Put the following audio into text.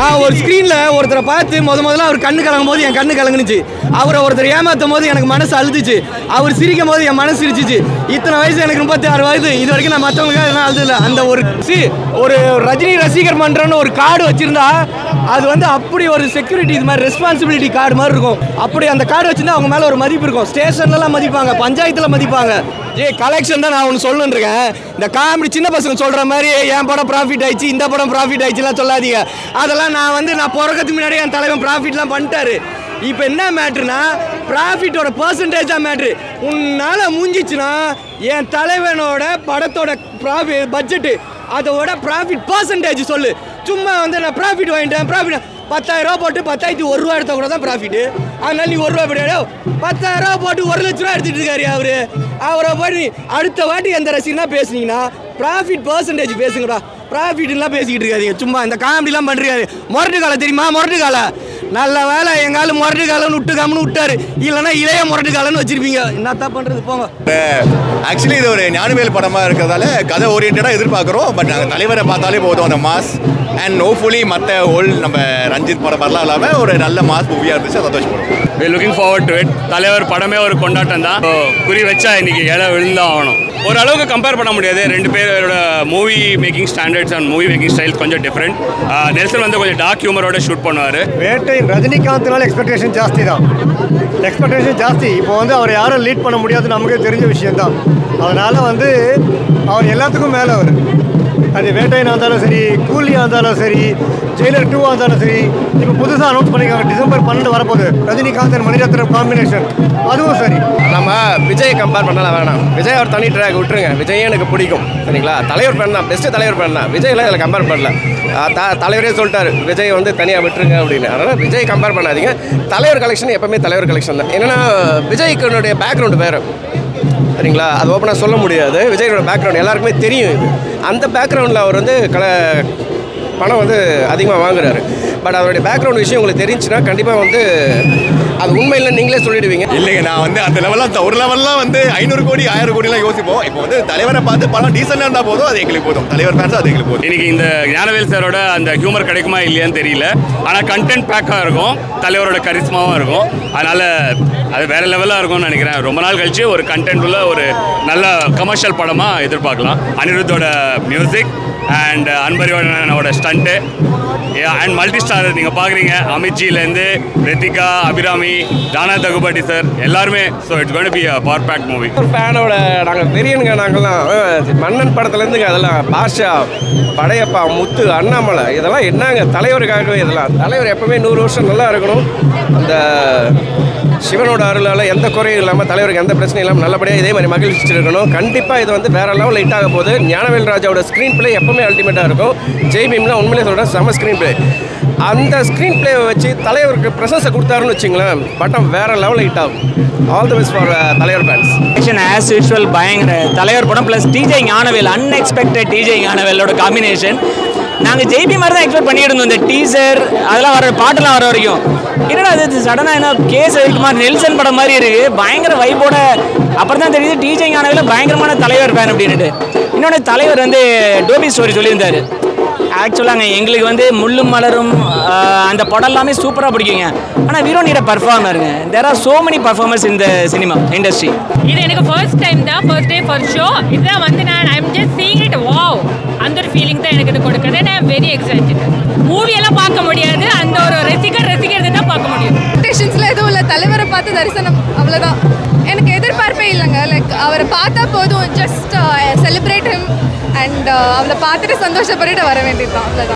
நான் ஒரு ஸ்க்ரீனில் ஒருத்தரை பார்த்து முத முதல்ல அவர் கண்ணு கலங்கும் போது என் கண்ணு கலங்குனுச்சு அவரை ஒருத்தர் ஏமாத்தும் போது எனக்கு மனசு அழுதுச்சு அவர் சிரிக்கும் போது என் மனசு சிரிச்சிச்சு இத்தனை வயசு எனக்கு முப்பத்தி ஆறு வயசு இது வரைக்கும் நான் மற்றவங்களுக்காக எதுவும் அழுதில்ல அந்த ஒரு சி ஒரு ரஜினி ரசிகர் மன்றம்னு ஒரு கார்டு வச்சிருந்தா அது வந்து அப்படி ஒரு செக்யூரிட்டி இது மாதிரி ரெஸ்பான்சிபிலிட்டி கார்டு மாதிரி இருக்கும் அப்படி அந்த கார்டு வச்சிருந்தா அவங்க மேலே ஒரு மதிப்பு இருக்கும் ஸ்டேஷன்லலாம் மதிப்பாங்க பஞ்சாயத்தில் மதிப்பாங்க ஏ கலெக்ஷன் தான் நான் ஒன்று சொல்லணுன்னு இருக்கேன் இந்த காமெடி சின்ன பசங்க சொல்கிற மாதிரி என் படம் ப்ராஃபிட் ஆயிடுச்சு இந்த படம் ப்ராஃபிட் ஆயிடுச்சுலாம் சொல்லாதீங்க அதெல்லாம் நான் வந்து நான் பிறக்கிறதுக்கு முன்னாடி என் தலைவன் ப்ராஃபிட்லாம் பண்ணிட்டாரு இப்போ என்ன மேட்ருனா ப்ராஃபிட்டோட பர்சன்டேஜ் தான் மேட்ரு உன்னால் மூஞ்சிச்சுன்னா என் தலைவனோட படத்தோட ப்ராஃபிட் பட்ஜெட்டு அதோட ப்ராஃபிட் பர்சன்டேஜ் சொல்லு சும்மா வந்து நான் ப்ராஃபிட் வாங்கிட்டேன் ப்ராஃபிட் பத்தாயிரம் ரூபா போட்டு பத்தாயிரத்தி ஒரு ரூபா எடுத்தா கூட தான் ப்ராஃபிட்டு அதனால நீ ஒரு ரூபா போட்டு பத்தாயிரம் ரூபா போட்டு ஒரு லட்ச ரூபா எடுத்துட்டு இருக்காரு அவரு அவரை போய் அடுத்த வாட்டி எந்த ரசிகனா பேசுனீங்கன்னா ப்ராஃபிட் பர்சன்டேஜ் பேசுங்கடா ப்ராஃபிட்லாம் பேசிக்கிட்டு இருக்காதீங்க சும்மா இந்த காமெடிலாம் பண்ணுறாரு முரட்டு காலை தெரியுமா முரட்டு காலை நல்ல வேலை எங்காலும் முரட்டு காலன்னு விட்டு கம்னு விட்டாரு இல்லைன்னா இளைய முரட்டு காலன்னு வச்சிருப்பீங்க என்னத்தான் பண்ணுறது போங்க ஆக்சுவலி இது ஒரு ஞானவேல் படமாக இருக்கிறதால கதை ஓரியன்டாக எதிர்பார்க்குறோம் பட் நாங்கள் தலைவரை பார்த்தாலே போதும் அந்த மாஸ் அண்ட் ஹோப்ஃபுல்லி மற்ற ஓல்டு நம்ம ரஞ்சித் படம் வரலாம் இல்லாமல் ஒரு நல்ல மாஸ் மூவியாக இருந்துச்சு சந்தோஷப்படுறோம் we looking forward to it தலைவர் படமே ஒரு கொண்டாட்டம் தான் So, குறி வச்சா இன்னைக்கு இலை விழுந்தான் ஆகணும் ஓரளவுக்கு கம்பேர் பண்ண முடியாது ரெண்டு பேரோட movie making standards and movie making style கொஞ்சம் டிஃப்ரெண்ட் நெல்சன் வந்து கொஞ்சம் டார்க் ஹியூமரோட ஷூட் பண்ணுவார் வேட்டை ரஜினிகாந்த்னால எக்ஸ்பெக்டேஷன் ஜாஸ்தி தான் எக்ஸ்பெக்டேஷன் ஜாஸ்தி இப்போ வந்து அவர் யாரும் லீட் பண்ண முடியாது நமக்கே தெரிஞ்ச விஷயம்தான் அதனால் வந்து அவர் எல்லாத்துக்கும் மேலே அவர் அது வேட்டையனாக இருந்தாலும் சரி கூலியாக இருந்தாலும் சரி ஜெயிலர் டூவாக இருந்தாலும் சரி இப்போ புதுசாக அனௌன்ஸ் பண்ணியிருக்காங்க டிசம்பர் பன்னெண்டு வரப்போகுது ரஜினிகாந்த் and மணிரத்னம் காம்பினேஷன் அதுவும் சரி நம்ம விஜய் கம்பேர் பண்ணலாம் வேணாம் விஜய் அவர் தனி ட்ராக் விட்டுருங்க விஜயே எனக்கு பிடிக்கும் சரிங்களா தலைவர் ஃபேன் தான் பெஸ்ட்டு தலைவர் ஃபேன் தான் விஜய்லாம் இதில் கம்பேர் பண்ணல ஆ, த தலைவரே சொல்லிட்டாரு விஜய் வந்து தனியாக விட்டுருங்க அப்படின்னு அதனால் விஜய் கம்பேர் பண்ணாதீங்க தலைவர் கலெக்ஷன் எப்பவுமே தலைவர் கலெக்ஷன் தான் என்னன்னா விஜய்க்குனுடைய பேக்ரவுண்டு வேறு சரிங்களா அது ஓப்பனாக சொல்ல முடியாது விஜயோட பேக்ரவுண்ட் எல்லாருக்குமே தெரியும் இது அந்த பேக்ரவுண்டில் அவர் வந்து கல பணம் வந்து அதிகமாக வாங்குறாரு பட் அவருடைய பேக்ரவுண்ட் விஷயம் உங்களுக்கு தெரிஞ்சுன்னா கண்டிப்பாக வந்து அது உண்மையில் நீங்களே சொல்லிடுவீங்க இல்லைங்க நான் வந்து அந்த லெவலாம் ஒரு லெவல்லாம் வந்து ஐநூறு கோடி ஆயிரம் கோடிலாம் யோசிப்போம் இப்போ வந்து தலைவரை பார்த்து படம் டீசெண்டாக இருந்தால் போதும் அது எங்களுக்கு போதும் தலைவர் ஃபேன்ஸ் அது எங்களுக்கு போதும் இன்னைக்கு இந்த ஞானவேல் சாரோட அந்த ஹியூமர் கிடைக்குமா இல்லையான்னு தெரியல ஆனால் கண்டென்ட் பேக்காக இருக்கும் தலைவரோட கரிஸ்மாவும் இருக்கும் அதனால் அது வேற லெவலாக இருக்கும்னு நினைக்கிறேன் ரொம்ப நாள் கழிச்சு ஒரு கண்டென்ட் உள்ள ஒரு நல்ல கமர்ஷியல் படமாக எதிர்பார்க்கலாம் அனிருத்தோட மியூசிக் அண்ட் அன்பரியோட ஸ்டண்ட்டு அண்ட் மல்டி ஸ்டார் நீங்கள் பார்க்குறீங்க அமித்ஜிலேருந்து ரித்திகா அபிராமி தானா தகுபாட்டி சார் எல்லாருமே so it's gonna be power pack movie ஒரு ஃபேனோட நாங்கள் பெரியனுங்க நாங்கள்லாம் அஹ், மன்னன் படத்துலேருந்துங்க அதெல்லாம் பாஷா படையப்பா முத்து அண்ணாமலை இதெல்லாம் என்னங்க தலைவருக்காகவே இதெல்லாம் தலைவர் எப்பவுமே நூறு வருஷம் நல்லா இருக்கணும் அந்த சிவனோட அருளால் எந்த குறையும் இல்லாமல் தலைவருக்கு எந்த பிரச்சனையும் இல்லாமல் நல்லபடியாக இதே மாதிரி மகிழ்ச்சிட்டு இருக்கணும் கண்டிப்பாக இது வந்து வேற லெவலில் ஹிட் ஆக போகுது ஞானவேல் ராஜாவோட ஸ்க்ரீன் பிளே எப்பவுமே அல்டிமேட்டாக இருக்கும் ஜெய் பீம்லாம் உண்மையிலே சொல்கிறேன் செம ஸ்க்ரீன் பிளே அந்த ஸ்க்ரீன் பிளேவை வச்சு தலைவருக்கு ப்ரெசன்ஸை கொடுத்தாருன்னு வச்சுங்களேன் பட்டம் வேற லெவலில் ஹிட் ஆகும் ஆல் தி பெஸ்ட் ஃபார் தலைவர் ஃபேன்ஸ் ஆக்ஷன் ஆஸ் யூஷுவல் பயங்கர தலைவர் படம் plus TJ Gnanavel unexpected TJ ஞானவேலோட காம்பினேஷன் நாங்கள் ஜெய்பி மாதிரி தான் எக்ஸ்பெக்ட் பண்ணிட்டு இருந்தோம் இந்த டீசர் அதெல்லாம் வர பாட்டெல்லாம் வர வரைக்கும் என்னடா அது சடனாக என்ன கேஸ் ரவிக்குமார் நெல்சன் படம் மாதிரி இருக்கு பயங்கர வைப்போட அப்புறம் தான் தெரியுது டிஜே ஞானவேல பயங்கரமான தலைவர் ஃபேன் அப்படின்ட்டு இன்னொன்று தலைவர் வந்து டோபி ஸ்டோரி சொல்லியிருந்தாரு ஆக்சுவலாங்க எங்களுக்கு வந்து முள்ளும் மலரும் ஆஹ், அந்த படம் எல்லாமே சூப்பராக பிடிக்குங்க ஆனால் வீரோ நீட பர்ஃபார்மருங்க there are so many performers இந்த சினிமா இண்டஸ்ட்ரி இது எனக்கு ஃபர்ஸ்ட் டைம் தான் ஃபர்ஸ்ட் டே ஃபர்ஸ்ட் ஷோ இதுதான் வந்து நான் I'm just seeing it wow அந்த ஒரு ஃபீலிங் தான் எனக்கு இது கொடுக்குது and I'm very excited movie எல்லாம் பார்க்க முடியாது அந்த ஒரு ரசிகர் ரசிகர் தான் பார்க்க முடியும் எக்ஸ்பெக்டேஷன்ஸ்ல எதுவும் இல்லை தலைவரை பார்த்து தரிசனம் அவ்வளோதான் எனக்கு எதிர்பார்ப்பே இல்லைங்க லைக் அவரை பார்த்தா போதும் ஜஸ்ட் செலிப்ரேட் ஹிம் அண்ட் அவளை பார்த்துட்டு சந்தோஷப்பட்டுட்டு வர வேண்டியது தான் அவ்வளோதான்